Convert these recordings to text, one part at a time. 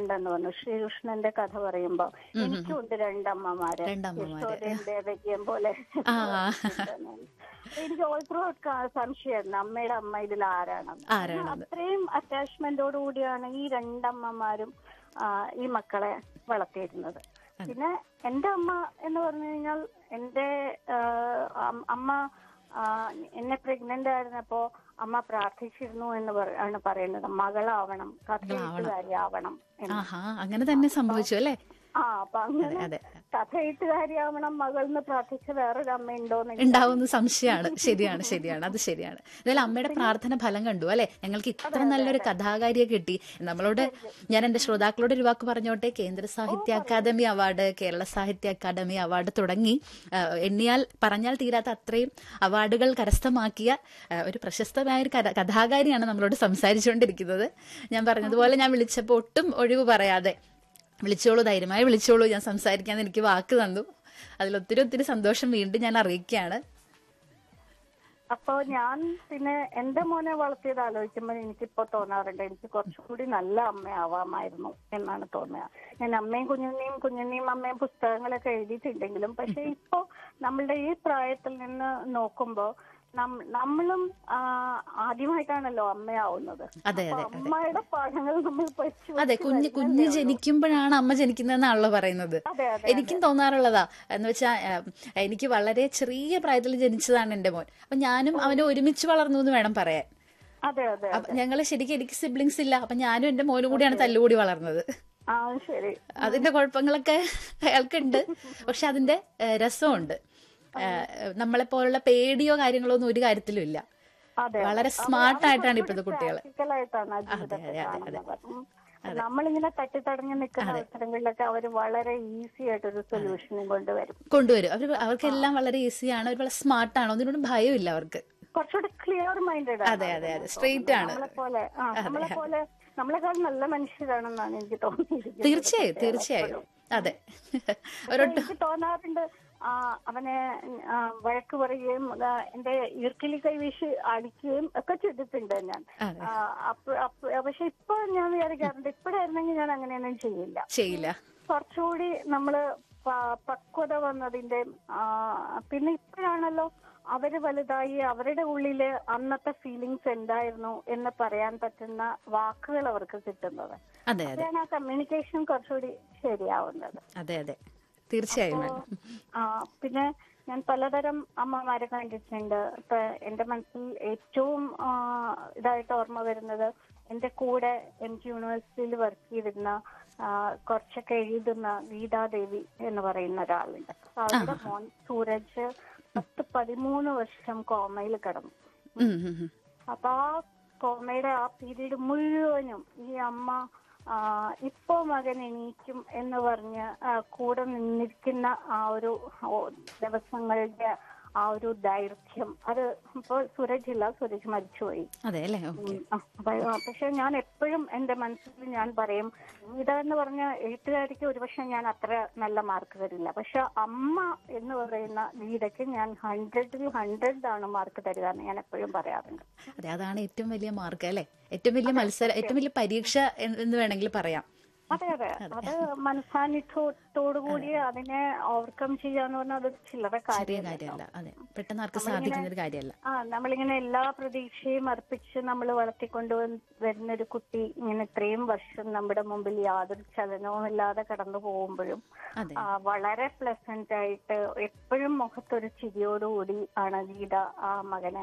ഉണ്ടെന്ന് പറഞ്ഞു ശ്രീകൃഷ്ണന്റെ കഥ പറയുമ്പോ എനിക്കുണ്ട് രണ്ടമ്മമാര് രണ്ടമ്മമാര്. യശോദയും ദേവകിയും പോലെ ആ. എനിക്ക് ഓൾ ത്രൂ സംശയമായിരുന്നു അമ്മയുടെ അമ്മ ഇതിൽ ആരാണെന്ന് ആരാണെന്ന്. അത്രയും അറ്റാച്ച്മെന്റോട് കൂടിയാണ് ഈ രണ്ടമ്മമാരും ആ, ഈ മക്കളെ വളർത്തിയിരുന്നത് പിന്നെ എന്റെ അമ്മ എന്ന് പറഞ്ഞു കഴിഞ്ഞാൽ എന്റെ ആ, അം- അമ്മ ആ, എന്നെ പ്രഗ്നന്റ് ആയിരുന്നപ്പോ അമ്മ പ്രാർത്ഥിച്ചിരുന്നു എന്ന് പറ- ആണ് പറയുന്നത് മകളാവണം കഥയെഴുത്തുകാരിയാവണം എന്ന് ആഹാ അങ്ങനെ തന്നെ സംഭവിച്ചു അല്ലേ ആ അപ്പൊ അങ്ങനെ അതെ കഥയെഴുത്തുകാരിയാവണം മകൾ എന്ന് പ്രാർത്ഥിച്ച വേറൊരു അമ്മയുണ്ടോന്ന് എനിക്ക് ഉണ്ടാവുന്ന സംശയമാണ് ശരിയാണ് ശരിയാണ് അത് ശരിയാണ് എന്തായാലും അമ്മയുടെ പ്രാർത്ഥന ഫലം കണ്ടു അല്ലെ ഞങ്ങൾക്ക് ഇത്ര നല്ലൊരു കഥാകാരിയെ കിട്ടി നമ്മളോട് ഞാൻ എന്റെ ശ്രോതാക്കളോട് ഒരു വാക്ക് പറഞ്ഞോട്ടെ കേന്ദ്ര സാഹിത്യ അക്കാദമി അവാർഡ് കേരള സാഹിത്യ അക്കാദമി അവാർഡ് തുടങ്ങി ആ, എണ്ണിയാൽ പറഞ്ഞാൽ തീരാത്ത അത്രയും അവാർഡുകൾ കരസ്ഥമാക്കിയ ആ, ഒരു പ്രശസ്തമായ ഒരു കഥ- കഥാകാരിയാണ് നമ്മളോട് സംസാരിച്ചുകൊണ്ടിരിക്കുന്നത് ഞാൻ പറഞ്ഞതുപോലെ ഞാൻ വിളിച്ചപ്പോൾ ഒട്ടും ഒഴിവ് പറയാതെ വിളിച്ചോളൂ ധൈര്യമായി വിളിച്ചോളൂ ഞാൻ സംസാരിക്കാൻ എനിക്ക് വാക്ക് തന്നു അതിൽ ഒത്തിരി ഒത്തിരി സന്തോഷം വീണ്ടും ഞാൻ അറിയിക്കുകയാണ് അപ്പൊ ഞാൻ പിന്നെ എന്റെ മോനെ വളർത്തിയത് ആലോചിക്കുമ്പോൾ എനിക്കിപ്പോ തോന്നാറുണ്ട് എനിക്ക് കുറച്ചുകൂടി നല്ല അമ്മയാവാമായിരുന്നു എന്നാണ് തോന്നുക ഞാൻ അമ്മയും കുഞ്ഞുണ്ണിയും കുഞ്ഞുണ്ണിയും അമ്മയും പുസ്തകങ്ങളൊക്കെ എഴുതിയിട്ടുണ്ടെങ്കിലും പക്ഷെ ഇപ്പോ നമ്മളുടെ ഈ പ്രായത്തിൽ നിന്ന് നോക്കുമ്പോ നം- നമ്മളും ആ, ആദ്യമായിട്ടാണല്ലോ അമ്മയാവുന്നത് അതെ അപ്പൊ അതെ അമ്മയുടെ പാഠങ്ങൾ നമ്മൾ പഠിച്ചു അതെ കുഞ്ഞ് കുഞ്ഞ് ജനിക്കുമ്പോഴാണ് അമ്മ ജനിക്കുന്നതെന്നാണല്ലോ പറയുന്നത് അതെ അതെ എനിക്കും തോന്നാറുള്ളതാ എന്ന് വെച്ചാൽ എനിക്ക് വളരെ ചെറിയ പ്രായത്തിൽ ജനിച്ചതാണ് എന്റെ മോൻ അപ്പൊ ഞാനും അവനെ ഒരുമിച്ച് വളർന്നു എന്ന് വേണം പറയാൻ അതെ അതെ അപ്പൊ ഞങ്ങള് ശരിക്കും എനിക്ക് സിബ്ലിങ്സ് ഇല്ല അപ്പൊ ഞാനും എന്റെ മോനും കൂടിയാണ് തല്ലുകൂടി വളർന്നത് ആ ശരി അതിന്റെ കുഴപ്പങ്ങളൊക്കെ അയാൾക്കുണ്ട് പക്ഷെ അതിന്റെ ഏഹ്, രസമുണ്ട് നമ്മളെ പോലുള്ള പേടിയോ കാര്യങ്ങളോ ഒന്നും ഒരു കാര്യത്തിലും ഇല്ല അതെ വളരെ സ്മാർട്ട് ആയിട്ടാണ് ഇപ്പോഴത്തെ കുട്ടികൾ പ്രാക്ടിക്കലായിട്ടാണ് ആ ജീവിതത്തെ കാണുന്നത് ഉം. നമ്മളിങ്ങനെ തട്ടിത്തടഞ്ഞു നിൽക്കുന്ന അവസരങ്ങളിലൊക്കെ അവർ വളരെ ഈസി ആയിട്ട് ഒരു സൊല്യൂഷനും കൊണ്ടുവരും കൊണ്ടുവരും അവർ അവർക്കെല്ലാം വളരെ ഈസിയാണ് അവർ വളരെ സ്മാർട്ടാണ് ഒന്നിനോടും ഭയമില്ല അവർക്ക് കുറച്ചുകൂടി ക്ലിയർ മൈൻഡഡ് അതെ അതെ അതെ സ്ട്രെയിറ്റ് ആണ് നമ്മളെ പോലെ ആ നമ്മളെ പോലെ നമ്മളെക്കാൾ നല്ല മനുഷ്യരാണെന്നാണ് എനിക്ക് തോന്നിയിരിക്കുന്നത് തീർച്ചയായും തീർച്ചയായും അതെ ഒരൊട്ടും എനിക്ക് തോന്നാറുണ്ട് ആ, അവനെ ആ, വഴക്ക് പറയുകയും ആ, എന്റെ ഈർക്കിലി കൈവീശി അടിക്കുകയും ഒക്കെ ചെയ്തിട്ടുണ്ട് ഞാൻ അതെ. ആ, അപ്പ- അപ്പ- പക്ഷെ ഇപ്പൊ ഞാൻ വിചാരിക്കാറുണ്ട് ഇപ്പോഴായിരുന്നെങ്കിൽ ഞാൻ അങ്ങനെയൊന്നും ചെയ്യില്ല ചെയ്യില്ല കുറച്ചുകൂടി നമ്മള് പ- പക്വത വന്നതിന്റെ ആ, പിന്നെ ഇപ്പോഴാണല്ലോ അവര് വലുതായി അവരുടെ ഉള്ളില് അന്നത്തെ ഫീലിങ്സ് എന്തായിരുന്നു എന്ന് പറയാൻ പറ്റുന്ന വാക്കുകൾ അവർക്ക് കിട്ടുന്നത് അതെ അതെ അപ്പോഴാണ് ആ കമ്മ്യൂണിക്കേഷൻ കുറച്ചുകൂടി ശരിയാവുന്നത് അതെ അതെ തീർച്ചയായും മാഡം ആ, പിന്നെ ഞാൻ പലതരം അമ്മമാരെ കണ്ടിട്ടുണ്ട് ഇപ്പൊ എന്റെ മനസ്സിൽ ഏറ്റവും ആ, ഇതായിട്ട് ഓർമ്മ വരുന്നത് എന്റെ കൂടെ എം ജി യൂണിവേഴ്സിറ്റിയിൽ വർക്ക് ചെയ്തിരുന്ന ആ, കുറച്ചൊക്കെ എഴുതുന്ന ഗീതാദേവി എന്ന് പറയുന്ന ഒരാളുണ്ട് അപ്പൊ അവരുടെ മോൻ സൂരജ് പത്ത് പതിമൂന്ന് വർഷം കോമയിൽ കിടന്നു ഉം, ഉം, ഉം. അപ്പൊ ആ കോമയുടെ ആ പീരീഡ് മുഴുവനും ഈ അമ്മ ആ, ഇപ്പോ മകൻ എണീക്കും എന്ന് പറഞ്ഞ് ആ, കൂടെ നിന്നിരിക്കുന്ന ആ ഒരു ഓ, ദിവസങ്ങളുടെ ആ ഒരു ദൈർഘ്യം അത് ഇപ്പോൾ സുരജ് ഇല്ല സുരജ് മരിച്ചുപോയി അതെ അല്ലേ ഓക്കെ ഉം, ആ, അപ്പൊ, ആ, പക്ഷെ ഞാൻ എപ്പോഴും എന്റെ മനസ്സിൽ ഞാൻ പറയും ഗീത എന്ന് പറഞ്ഞ എഴുത്തുകാരിക്ക് ഒരുപക്ഷെ ഞാൻ അത്ര നല്ല മാർക്ക് തരില്ല പക്ഷെ അമ്മ എന്ന് പറയുന്ന ഗീതയ്ക്ക് ഞാൻ ഹൺഡ്രഡിൽ ഹൺഡ്രഡ് ആണ് മാർക്ക് തരിക എന്ന് ഞാൻ എപ്പോഴും പറയാറുണ്ട് അതെ അതാണ് ഏറ്റവും വലിയ മാർക്ക് അല്ലേ ഏറ്റവും വലിയ മത്സരം ഏറ്റവും വലിയ പരീക്ഷ എന്ന് എന്ന് വേണമെങ്കിൽ പറയാം അതെ അതെ അത് മനസാന്നിധ്യത്തോടുകൂടി അതിനെ ഓവർകം ചെയ്യാന്ന് പറഞ്ഞാൽ അത് ചില്ലറ ചെറിയ കാര്യം കാര്യമല്ല അതെ പെട്ടെന്ന് ആർക്ക് സാധിക്കുന്ന ഒരു കാര്യമല്ല ആ നമ്മളിങ്ങനെ എല്ലാ പ്രതീക്ഷയും അർപ്പിച്ച് നമ്മൾ വളർത്തിക്കൊണ്ട് വന്ന് വരുന്ന ഒരു കുട്ടി ഇങ്ങനെ ഇത്രയും വർഷം നമ്മുടെ മുമ്പിൽ യാതൊരു ചലനവും ഇല്ലാതെ കടന്നു പോകുമ്പോഴും അതെ ആ, വളരെ പ്ലസന്റ് ആയിട്ട് എപ്പോഴും മുഖത്തൊരു ചിരിയോടുകൂടി ആണ് ഗീത ആ മകനെ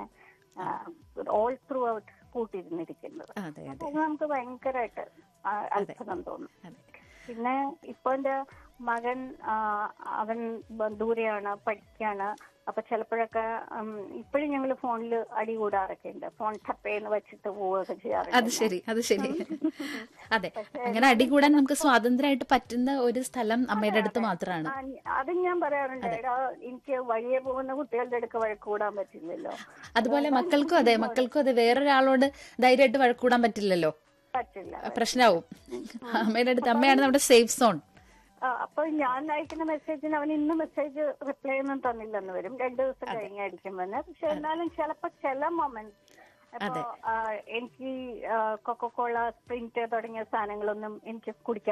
ഓൾ ത്രൂ ഔട്ട് കൂട്ടിയിരുന്നിരിക്കുന്നത് അതെ അതെ അത് നമുക്ക് ഭയങ്കരമായിട്ട് ആ, അത്ഭുതം തോന്നും അതെ പിന്നെ ഇപ്പൊ എന്റെ മകൻ ആ, അവൻ ബ- ദൂരെയാണ് പഠിക്കാണ് അപ്പൊ ചിലപ്പോഴൊക്കെ ഇപ്പോഴും ഞങ്ങൾ ഫോണിൽ അടി കൂടാറൊക്കെ ഉണ്ട് ഫോൺ ടപ്പേന്ന് വെച്ചിട്ട് പോവുകയൊക്കെ അത് ചെയ്യാറുണ്ട് ശരി അത് ശരി അതെ അങ്ങനെ അടികൂടാൻ നമുക്ക് സ്വാതന്ത്ര്യമായിട്ട് പറ്റുന്ന ഒരു സ്ഥലം അമ്മയുടെ അടുത്ത് മാത്രമാണ് ആ, അത് ഞാൻ പറയാറുണ്ട് എടാ എനിക്ക് വഴിയെ പോകുന്ന കുട്ടികളുടെ അടുക്ക് വഴക്ക് കൂടാൻ പറ്റില്ലല്ലോ അതുപോലെ മക്കൾക്കും അതെ മക്കൾക്കും അതെ വേറൊരാളോട് ധൈര്യമായിട്ട് വഴക്കൂടാൻ പറ്റില്ലല്ലോ പറ്റില്ല പ്രശ്നമാവും അമ്മയുടെ അടുത്ത് അമ്മയാണ് നമ്മുടെ സേഫ് സോൺ ആ, അപ്പൊ ഞാൻ അയക്കുന്ന മെസ്സേജിന് അവൻ ഇന്ന് മെസ്സേജ് റിപ്ലൈ ഒന്നും തന്നില്ലെന്ന് വരും രണ്ടു ദിവസം കഴിഞ്ഞായിരിക്കും വന്ന് പക്ഷെ എന്നാലും ചിലപ്പോ ചില മൊമെന്റ് അപ്പൊ ആ, എനിക്ക് കൊക്കോകോള സ്പ്രിന്റ് തുടങ്ങിയ സാധനങ്ങളൊന്നും എനിക്ക് കുടിക്കാൻ